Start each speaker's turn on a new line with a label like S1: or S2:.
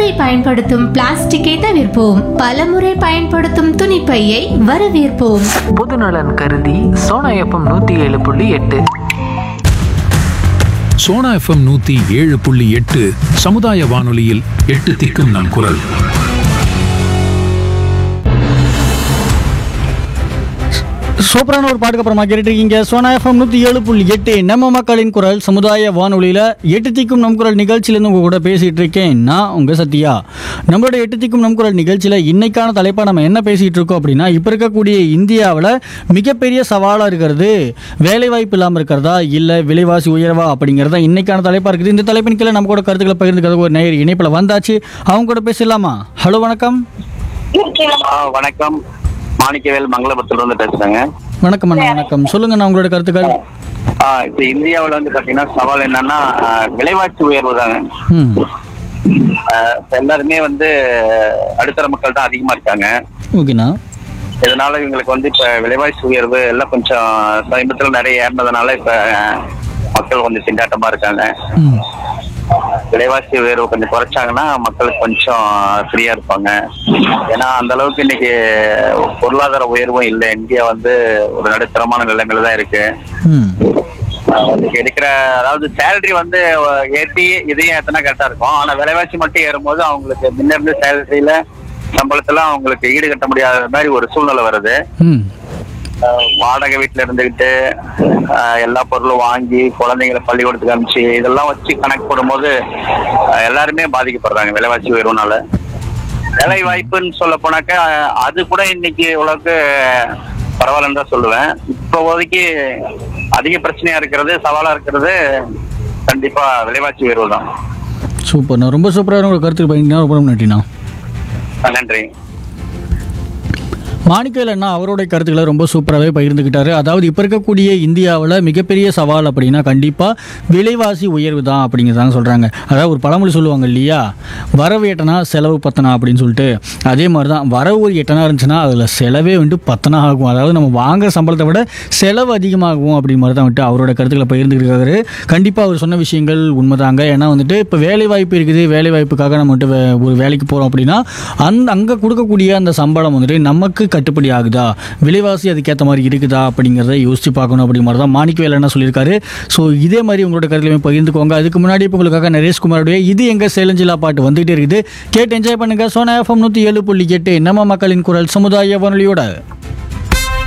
S1: ஒருமுறை பயன்படுத்தும் பிளாஸ்டிக்கை தவிர்ப்போம் பலமுறை பயன்படுத்தும் துணிப்பையை வரவேற்போம்
S2: பொதுநலன் கருதி சோனா எஃப்எம் நூத்தி ஏழு புள்ளி எட்டு
S3: சோனா எஃப்எம் நூத்தி ஏழு புள்ளி எட்டு சமுதாய வானொலியில் எட்டு திக்கும் நம் குரல்
S4: சூப்பரான ஒரு பாட்டுக்கு அப்புறமா கேட்டுருக்கீங்க சோனா எஃப்எம் நூற்றி ஏழு புள்ளி எட்டு நம்ம மக்களின் குரல் சமுதாய வானொலியில் எட்டு திக்கும் நம் குரல் நிகழ்ச்சியிலேருந்து உங்கள் கூட பேசிகிட்டு இருக்கேன் நான் உங்கள் சத்யா நம்மளோட எட்டு திக்கும் நம் குரல் நிகழ்ச்சியில் இன்னைக்கான தலைப்பாக நம்ம என்ன பேசிகிட்டு இருக்கோம் அப்படின்னா இப்போ இருக்கக்கூடிய இந்தியாவில் மிகப்பெரிய சவாலாக இருக்கிறது வேலைவாய்ப்பு இல்லாமல் இருக்கிறதா இல்லை விலைவாசி உயர்வா அப்படிங்கிறதா இன்னைக்கான தலைப்பாக இருக்குது இந்த தலைப்பின் கீழே நம்ம கூட கருத்துக்களை பகிர்ந்துக்கிறது ஒரு நேர் இணைப்பில் வந்தாச்சு அவங்க கூட பேசலாமா ஹலோ வணக்கம்
S5: ஆ, வணக்கம் மாணிக்கவேல் மங்களபுரத்துல இருந்து பேசுறேங்க
S4: வணக்கம் அண்ணா வணக்கம் சொல்லுங்கண்ணா உங்களோட கருத்துக்கள்
S5: ஆ, இப்ப இந்தியாவுல வந்து பாத்தீங்கன்னா சவால் என்னன்னா ஆ, விலைவாசி உயர்வு தாங்க
S4: ம்
S5: ஆ, இப்ப எல்லாருமே வந்து நடுத்தர மக்கள் தான் அதிகமா இருக்காங்க
S4: ஓகேண்ணா
S5: இதனால இவங்களுக்கு வந்து இப்ப விலைவாசி உயர்வு எல்லாம் கொஞ்சம் சமீபத்துல நிறைய ஏறினதுனால இப்ப மக்கள் கொஞ்சம் திண்டாட்டமா இருக்காங்க
S4: ம்
S5: விலைவாசி உயர்வு கொஞ்சம் குறைச்சாங்கன்னா மக்களுக்கு கொஞ்சம் ஃப்ரீயா இருப்பாங்க ஏன்னா அந்த அளவுக்கு இன்னைக்கு பொருளாதார உயர்வும் இல்லை இந்தியா வந்து ஒரு நடுத்தரமான நிலைமையில தான் இருக்கு
S4: ம்
S5: அவங்களுக்கு எடுக்கிற அதாவது சேலரி வந்து ஏற்றி இதையும் ஏத்தினா கரெக்டா இருக்கும் ஆனா விலைவாசி மட்டும் ஏறும்போது அவங்களுக்கு முன்ன இருந்து சேலரியில சம்பளத்துல அவங்களுக்கு ஈடு கட்ட முடியாத மாதிரி ஒரு சூழ்நிலை வருது
S4: ம்
S5: அஹ் வாடகை வீட்டுல இருந்துகிட்டு அஹ் எல்லா பொருளும் வாங்கி குழந்தைங்களை பள்ளிக்கூடத்துக்கு அனுப்பிச்சு இதெல்லாம் வச்சு கணக்கு போடும்போது அஹ் எல்லாருமே பாதிக்கப்படுறாங்க விலைவாசி உயர்வுனால வேலை வாய்ப்புன்னு சொல்ல போனாக்கா அஹ் அது கூட இன்னைக்கு உலக பரவாயில்லன்னு தான் சொல்லுவேன் இப்போதைக்கு அதிக பிரச்சனையா இருக்கிறது சவாலா இருக்கிறது கண்டிப்பா விலைவாசி உயர்வு தான்
S4: சூப்பர்ண்ணா ரொம்ப சூப்பராக உங்களோட கருத்துக்கு பயணிங்கன்னா ரொம்ப ரொம்ப நன்றிண்ணா
S5: அஹ் நன்றி
S4: மாணிக்கவேல் அண்ணா அவருடைய கருத்துக்களை ரொம்ப சூப்பராகவே பகிர்ந்துக்கிட்டாரு அதாவது இப்போ இருக்கக்கூடிய இந்தியாவில் மிகப்பெரிய சவால் அப்படின்னா கண்டிப்பாக விலைவாசி உயர்வு தான் அப்படிங்கிறதாங்க சொல்கிறாங்க அதாவது ஒரு பழமொழி சொல்லுவாங்க இல்லையா வரவு எட்டனா செலவு பத்தனா அப்படின்னு சொல்லிட்டு அதே மாதிரி தான் வரவு ஒரு எட்டனா இருந்துச்சுன்னா அதில் செலவே வந்துட்டு பத்தனா ஆகும் அதாவது நம்ம வாங்குற சம்பளத்தை விட செலவு அதிகமாகும் அப்படி மாதிரி தான் வந்துட்டு அவரோட கருத்துக்களை பகிர்ந்துருக்காரு கண்டிப்பாக அவர் சொன்ன விஷயங்கள் உண்மைதாங்க ஏன்னா வந்துட்டு இப்போ வேலை வாய்ப்பு இருக்குது வேலை வாய்ப்புக்காக நம்ம வந்துட்டு வே- ஒரு வேலைக்கு போகிறோம் அப்படின்னா அந்த அங்கே கொடுக்கக்கூடிய அந்த சம்பளம் வந்துட்டு நமக்கு கட்டுப்படி ஆகுதா விலைவாசி அதுக்கேற்ற மாதிரி இருக்குதா அப்படிங்கிறத யோசிச்சு பார்க்கணும் அப்படி மாதிரி தான் மாணிக்கவேல் என்ன சொல்லியிருக்காரு ஸோ இதே மாதிரி உங்களோட கருத்துலையுமே பகிர்ந்துக்கோங்க அதுக்கு முன்னாடி இப்போ உங்களுக்காக நரேஷ்குமாரோடைய இது எங்கள் சேலஞ்சிலா பாட்டு வந்துகிட்டே இருக்குது கேட்டு என்ஜாய் பண்ணுங்க சோனா எஃப்எம் நூற்றி ஏழு புள்ளி எட்டு நம்ம மக்களின் குரல் சமுதாய வானொலியோட